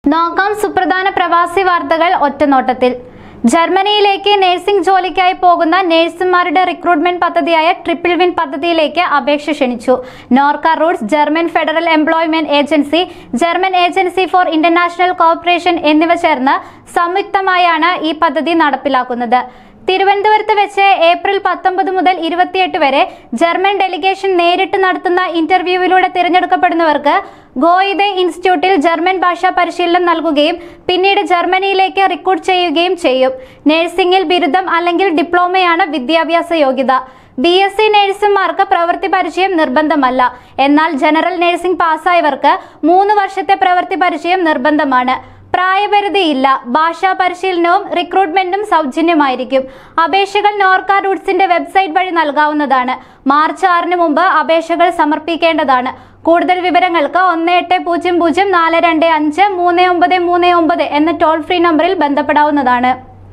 നോക്കാം സുപ്രധാന പ്രവാസി വാർത്തകൾ ഒറ്റനോട്ടത്തിൽ ജർമ്മനിയിലേക്ക് നഴ്സിംഗ് ജോലിക്കായി പോകുന്ന നഴ്സുമാരുടെ റിക്രൂട്ട്മെന്റ് പദ്ധതിയായ ട്രിപ്പിൾ വിൻ പദ്ധതിയിലേക്ക് അപേക്ഷ ക്ഷണിച്ചു Norka Roots German federal employment agency German agency for international corporation എന്നിവ ചേർന്ന് സംയുക്തമായാണ് ഈ പദ്ധതി നടപ്പിലാക്കുന്നത് തിരുവനന്തപുരത്ത് വെച്ച് ഏപ്രിൽ പത്തൊമ്പത് മുതൽ ഇരുപത്തിയെട്ട് വരെ ജർമ്മൻ ഡെലിഗേഷൻ നേരിട്ട് നടത്തുന്ന ഇന്റർവ്യൂവിലൂടെ തിരഞ്ഞെടുക്കപ്പെടുന്നവർക്ക് ഗോയിദെ ഇൻസ്റ്റിറ്റ്യൂട്ടിൽ ജർമ്മൻ ഭാഷാ പരിശീലനം നൽകുകയും പിന്നീട് ജർമ്മനിയിലേക്ക് റിക്രൂട്ട് ചെയ്യുകയും ചെയ്യും നഴ്സിംഗിൽ ബിരുദം അല്ലെങ്കിൽ ഡിപ്ലോമയാണ് വിദ്യാഭ്യാസ യോഗ്യത ബി എസ് സി നഴ്സുമാർക്ക് പ്രവൃത്തി പരിചയം നിർബന്ധമല്ല എന്നാൽ ജനറൽ നഴ്സിംഗ് പാസ്സായവർക്ക് മൂന്ന് വർഷത്തെ പ്രവൃത്തി പരിചയം നിർബന്ധമാണ് പ്രായപരിധിയില്ല ഭാഷാ പരിശീലനവും റിക്രൂട്ട്മെന്റും സൗജന്യമായിരിക്കും അപേക്ഷകൾ നോർക്ക റൂട്ട്സിന്റെ വെബ്സൈറ്റ് വഴി നൽകാവുന്നതാണ് മാർച്ച് ആറിന് മുമ്പ് അപേക്ഷകൾ സമർപ്പിക്കേണ്ടതാണ് കൂടുതൽ വിവരങ്ങൾക്ക് ഒന്ന് എട്ട് പൂജ്യം പൂജ്യം നാല് രണ്ട് അഞ്ച് മൂന്ന് ഒമ്പത് മൂന്ന് ഒമ്പത് എന്ന ടോൾ ഫ്രീ നമ്പറിൽ ബന്ധപ്പെടാവുന്നതാണ്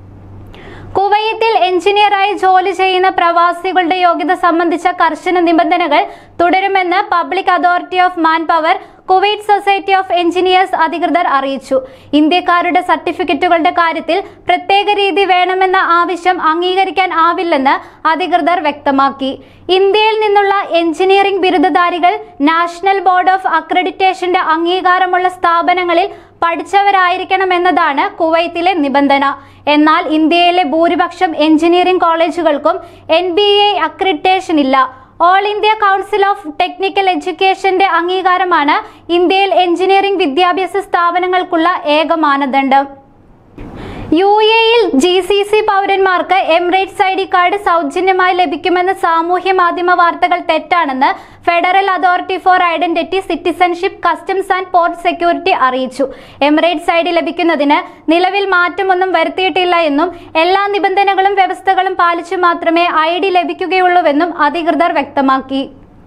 കുവൈത്തിൽ എഞ്ചിനീയറായി ജോലി ചെയ്യുന്ന പ്രവാസികളുടെ യോഗ്യത സംബന്ധിച്ച കർശന നിബന്ധനകൾ തുടരുമെന്ന് public authority of manpower Kuwait society of engineers അധികൃതർ അറിയിച്ചു ഇന്ത്യക്കാരുടെ സർട്ടിഫിക്കറ്റുകളുടെ കാര്യത്തിൽ പ്രത്യേക രീതി വേണമെന്ന ആവശ്യം അംഗീകരിക്കാൻ ആവില്ലെന്ന് അധികൃതർ വ്യക്തമാക്കി ഇന്ത്യയിൽ നിന്നുള്ള എഞ്ചിനീയറിംഗ് ബിരുദധാരികൾ നാഷണൽ ബോർഡ് ഓഫ് അക്രഡിറ്റേഷന്റെ അംഗീകാരമുള്ള സ്ഥാപനങ്ങളിൽ പഠിച്ചവരായിരിക്കണമെന്നതാണ് കുവൈത്തിലെ നിബന്ധന എന്നാൽ ഇന്ത്യയിലെ ഭൂരിപക്ഷം എഞ്ചിനീയറിംഗ് കോളേജുകൾക്കും എൻ ബി എ അക്രിഡിറ്റേഷൻ ഇല്ല all India council of technical എഡ്യൂക്കേഷന്റെ അംഗീകാരമാണ് ഇന്ത്യയിൽ എഞ്ചിനീയറിംഗ് വിദ്യാഭ്യാസ സ്ഥാപനങ്ങൾക്കുള്ള ഏക മാനദണ്ഡം യു എയിൽ ജി സി സി പൗരന്മാർക്ക് എമിറേറ്റ്സ് ഐ ഡി കാർഡ് സൗജന്യമായി ലഭിക്കുമെന്ന സാമൂഹ്യ മാധ്യമ വാർത്തകൾ തെറ്റാണെന്ന് federal authority for identity citizenship customs and port security അറിയിച്ചു എമിറേറ്റ്സ് ഐ ഡി ലഭിക്കുന്നതിന് നിലവിൽ മാറ്റമൊന്നും വരുത്തിയിട്ടില്ല എന്നും എല്ലാ നിബന്ധനകളും വ്യവസ്ഥകളും പാലിച്ചു മാത്രമേ ഐ ഡി ലഭിക്കുകയുള്ളൂവെന്നും അധികൃതർ വ്യക്തമാക്കി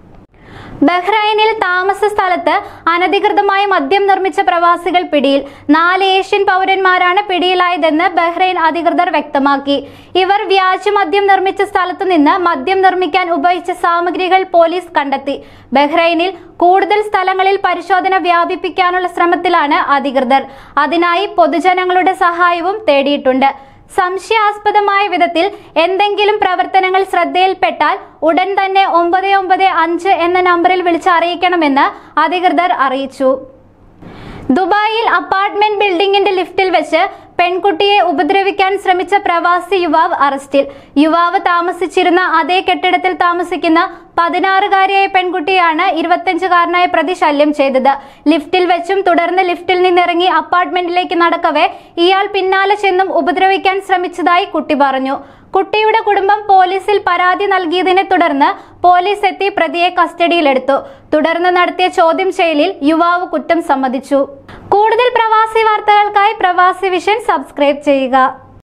ബഹ്റൈനിൽ താമസ സ്ഥലത്ത് അനധികൃതമായി മദ്യം നിർമ്മിച്ച പ്രവാസികൾ പിടിയിൽ നാല് ഏഷ്യൻ പൗരന്മാരാണ് പിടിയിലായതെന്ന് ബഹ്റൈൻ അധികൃതർ വ്യക്തമാക്കി ഇവർ വ്യാജ മദ്യം നിർമ്മിച്ച സ്ഥലത്തു നിന്ന് മദ്യം നിർമ്മിക്കാൻ ഉപയോഗിച്ച സാമഗ്രികൾ പോലീസ് കണ്ടെത്തി ബഹ്റൈനിൽ കൂടുതൽ സ്ഥലങ്ങളിൽ പരിശോധന വ്യാപിപ്പിക്കാനുള്ള ശ്രമത്തിലാണ് അധികൃതർ അതിനായി പൊതുജനങ്ങളുടെ സഹായവും തേടിയിട്ടുണ്ട് സംശയാസ്പദമായ വിധത്തിൽ എന്തെങ്കിലും പ്രവർത്തനങ്ങൾ ശ്രദ്ധയിൽപ്പെട്ടാൽ ഉടൻ തന്നെ ഒമ്പത് ഒമ്പത് അഞ്ച് എന്ന നമ്പറിൽ വിളിച്ച് അറിയിക്കണമെന്ന് അധികൃതർ അറിയിച്ചു ദുബായിൽ അപ്പാർട്ട്മെന്റ് ബിൽഡിംഗിന്റെ ലിഫ്റ്റിൽ വെച്ച് പെൺകുട്ടിയെ ഉപദ്രവിക്കാൻ ശ്രമിച്ച പ്രവാസി യുവാവ് അറസ്റ്റിൽ യുവാവ് താമസിച്ചിരുന്ന അതേ കെട്ടിടത്തിൽ താമസിക്കുന്ന പതിനാറുകാരിയായ പെൺകുട്ടിയാണ് ഇരുപത്തഞ്ചുകാരനായ പ്രതി ശല്യം ചെയ്തത് ലിഫ്റ്റിൽ വെച്ചും തുടർന്ന് ലിഫ്റ്റിൽ നിന്നിറങ്ങി അപ്പാർട്ട്മെന്റിലേക്ക് നടക്കവേ ഇയാൾ പിന്നാലെ ചെന്നും ഉപദ്രവിക്കാൻ ശ്രമിച്ചതായി കുട്ടി പറഞ്ഞു കുട്ടിയുടെ കുടുംബം പോലീസിൽ പരാതി നൽകിയതിനെ തുടർന്ന് പോലീസ് എത്തി പ്രതിയെ കസ്റ്റഡിയിലെടുത്തു തുടർന്ന് നടത്തിയ ചോദ്യം ചെയ്യലിൽ യുവാവ് കുറ്റം സമ്മതിച്ചു കൂടുതൽ പ്രവാസി വാർത്തകൾക്കായി പ്രവാസി വിഷൻ സബ്സ്ക്രൈബ് ചെയ്യുക